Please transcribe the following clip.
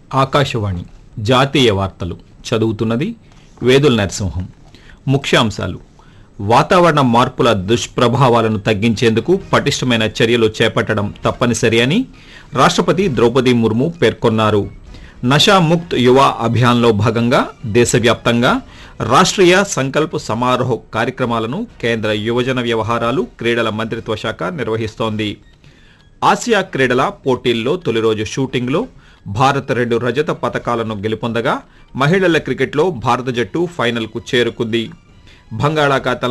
ఆకాశవాణి జాతీయ వార్తలు చదువుతున్నది వేదుల నరసింహం ముఖ్యాంశాలు వాతావరణ మార్పుల దుష్ప్రభావాలను తగ్గించేందుకు పటిష్టమైన చర్యలు చేపట్టడం తప్పనిసరి అని రాష్ట్రపతి ద్రౌపది ముర్ము పేర్కొన్నారు నషా ముక్త్ యువ అభియాన్లో భాగంగా దేశవ్యాప్తంగా రాష్ట్రీయ సంకల్ప్ సమారోహ్ కార్యక్రమాలను కేంద్ర యువజన వ్యవహారాలు క్రీడల మంత్రిత్వ శాఖ నిర్వహిస్తోంది ఆసియా క్రీడల పోటీల్లో తొలి రోజు షూటింగ్లో భారత్ రెండు రజత పతకాలను గెలుపొందగా మహిళల క్రికెట్లో భారత జట్టు ఫైనల్కు చేరుకుంది బంగాళాఖాతంలో